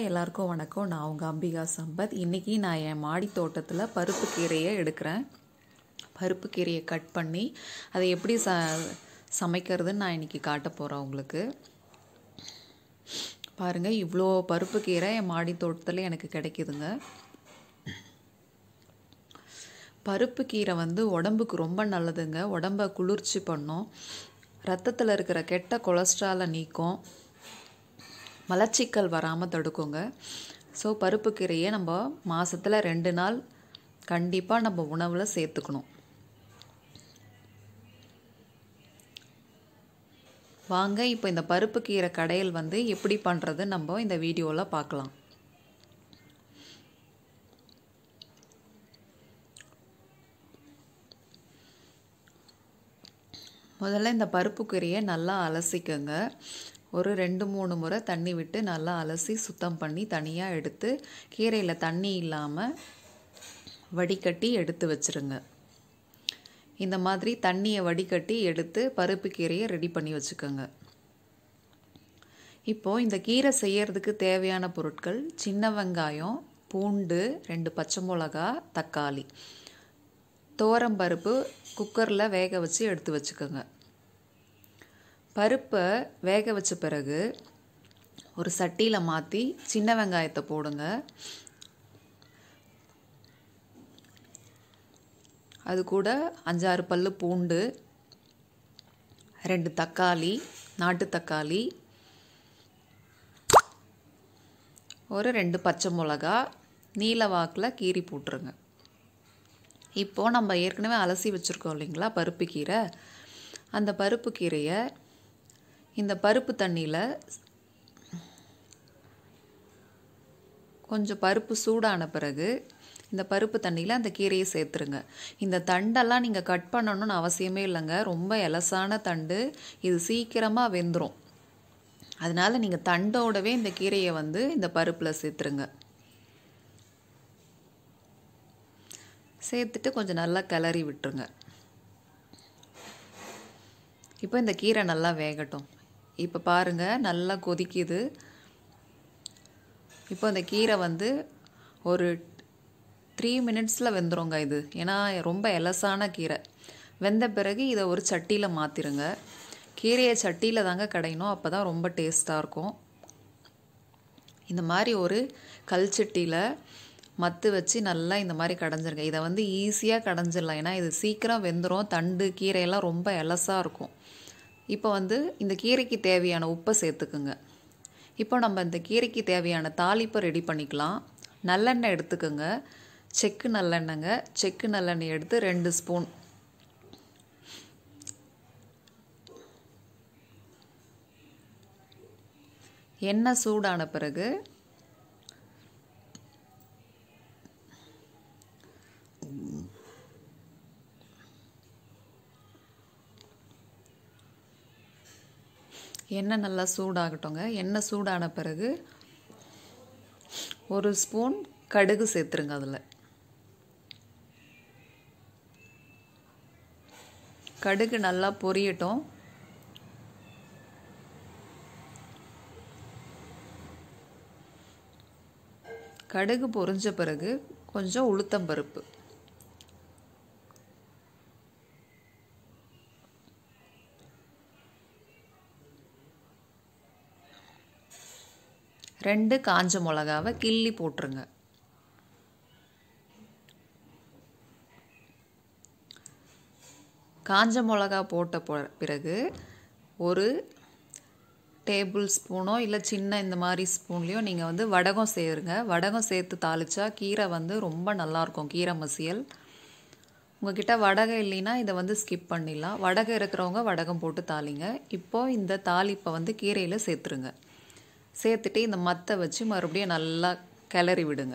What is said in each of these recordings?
hi எல்லாருக்கும் வணக்கம் நான் உங்கள் அம்பிகா சம்பத் இன்றைக்கி நான் என் மாடி தோட்டத்தில் பருப்பு கீரையை எடுக்கிறேன் பருப்பு கீரையை கட் பண்ணி அதை எப்படி ச சமைக்கிறதுன்னு நான் இன்றைக்கி காட்ட போகிறேன் உங்களுக்கு பாருங்கள் இவ்வளோ பருப்பு கீரை என் மாடி தோட்டத்தில் எனக்கு கிடைக்குதுங்க பருப்பு கீரை வந்து உடம்புக்கு ரொம்ப நல்லதுங்க உடம்பை குளிர்ச்சி பண்ணும் ரத்தத்தில் இருக்கிற கெட்ட கொலஸ்ட்ராலை நீக்கும் மலச்சிக்கல் வராமல் தடுக்குங்க ஸோ பருப்பு கீரையை நம்ம மாதத்தில் ரெண்டு நாள் கண்டிப்பாக நம்ம உணவில் சேர்த்துக்கணும் வாங்க இப்போ இந்த பருப்பு கீரை கடையில் வந்து எப்படி பண்ணுறது நம்ம இந்த வீடியோவில் பார்க்கலாம் முதல்ல இந்த பருப்பு கீரையை நல்லா அலசிக்கங்க ஒரு ரெண்டு மூணு முறை தண்ணி விட்டு நல்லா அலசி சுத்தம் பண்ணி தனியாக எடுத்து கீரையில் தண்ணி இல்லாமல் வடிகட்டி எடுத்து வச்சுருங்க இந்த மாதிரி தண்ணியை வடிகட்டி எடுத்து பருப்பு கீரையை ரெடி பண்ணி வச்சுக்கோங்க இப்போது இந்த கீரை செய்யறதுக்கு தேவையான பொருட்கள் சின்ன வெங்காயம் பூண்டு ரெண்டு பச்சை மிளகா தக்காளி பருப்பு குக்கரில் வேக வச்சு எடுத்து வச்சுக்கோங்க பருப்பை வேக வச்ச பிறகு ஒரு சட்டியில் மாற்றி சின்ன வெங்காயத்தை போடுங்க அது கூட அஞ்சாறு பல் பூண்டு ரெண்டு தக்காளி நாட்டு தக்காளி ஒரு ரெண்டு பச்சை மிளகா நீல வாக்கில் கீரி போட்டுருங்க இப்போது நம்ம ஏற்கனவே அலசி வச்சுருக்கோம் இல்லைங்களா பருப்பு கீரை அந்த பருப்பு கீரையை இந்த பருப்பு தண்ணியில் கொஞ்சம் பருப்பு சூடான பிறகு இந்த பருப்பு தண்ணியில் அந்த கீரையை சேர்த்துருங்க இந்த தண்டெல்லாம் நீங்கள் கட் பண்ணணும்னு அவசியமே இல்லைங்க ரொம்ப எலசான தண்டு இது சீக்கிரமாக வெந்துடும் அதனால் நீங்கள் தண்டோடவே இந்த கீரையை வந்து இந்த பருப்பில் சேர்த்துருங்க சேர்த்துட்டு கொஞ்சம் நல்லா கிளறி விட்டுருங்க இப்போ இந்த கீரை நல்லா வேகட்டும் இப்போ பாருங்கள் நல்லா கொதிக்குது இப்போ இந்த கீரை வந்து ஒரு த்ரீ மினிட்ஸில் வெந்துருங்க இது ஏன்னா ரொம்ப எலசான கீரை வெந்த பிறகு இதை ஒரு சட்டியில் மாற்றிருங்க கீரையை சட்டியில் தாங்க கடையணும் அப்போ தான் ரொம்ப டேஸ்ட்டாக இருக்கும் இந்த மாதிரி ஒரு கல் சட்டியில் மத்து வச்சு நல்லா இந்த மாதிரி கடைஞ்சிருங்க இதை வந்து ஈஸியாக கடைஞ்சிடலாம் ஏன்னா இது சீக்கிரம் வெந்துடும் தண்டு கீரையெல்லாம் ரொம்ப எலசாக இருக்கும் இப்போ வந்து இந்த கீரைக்கு தேவையான உப்பை சேர்த்துக்குங்க இப்போ நம்ம இந்த கீரைக்கு தேவையான தாளிப்பை ரெடி பண்ணிக்கலாம் நல்லெண்ணெய் எடுத்துக்கோங்க செக்கு நல்லெண்ணெய்ங்க செக்கு நல்லெண்ணெய் எடுத்து ரெண்டு ஸ்பூன் எண்ணெய் சூடான பிறகு எண்ணெய் நல்லா சூடாகட்டுங்க எண்ணெய் சூடான பிறகு ஒரு ஸ்பூன் கடுகு சேர்த்துருங்க அதில் கடுகு நல்லா பொரியட்டும் கடுகு பொரிஞ்ச பிறகு கொஞ்சம் உளுத்தம்பருப்பு ரெண்டு காஞ்ச மிளகாவை கிள்ளி போட்டுருங்க காஞ்ச மிளகா போட்ட பிறகு ஒரு டேபிள் ஸ்பூனோ இல்லை சின்ன இந்த மாதிரி ஸ்பூன்லேயோ நீங்கள் வந்து வடகம் சேருங்க வடகம் சேர்த்து தாளித்தா கீரை வந்து ரொம்ப நல்லாயிருக்கும் கீரை மசியல் உங்ககிட்ட வடகம் இல்லைன்னா இதை வந்து ஸ்கிப் பண்ணிடலாம் வடகம் இருக்கிறவங்க வடகம் போட்டு தாளிங்க இப்போது இந்த தாளிப்பை வந்து கீரையில் சேர்த்துருங்க சேர்த்துட்டு இந்த மத்தை வச்சு மறுபடியும் நல்லா கிளறி விடுங்க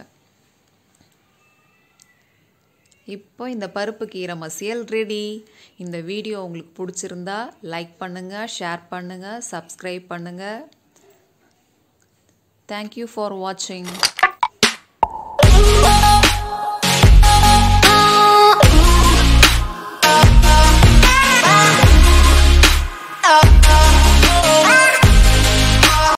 இப்போ இந்த பருப்பு கீரை மசியல் ரெடி இந்த வீடியோ உங்களுக்கு பிடிச்சிருந்தா லைக் பண்ணுங்கள் ஷேர் பண்ணுங்கள் சப்ஸ்கிரைப் பண்ணுங்கள் தேங்க்யூ ஃபார் வாட்சிங்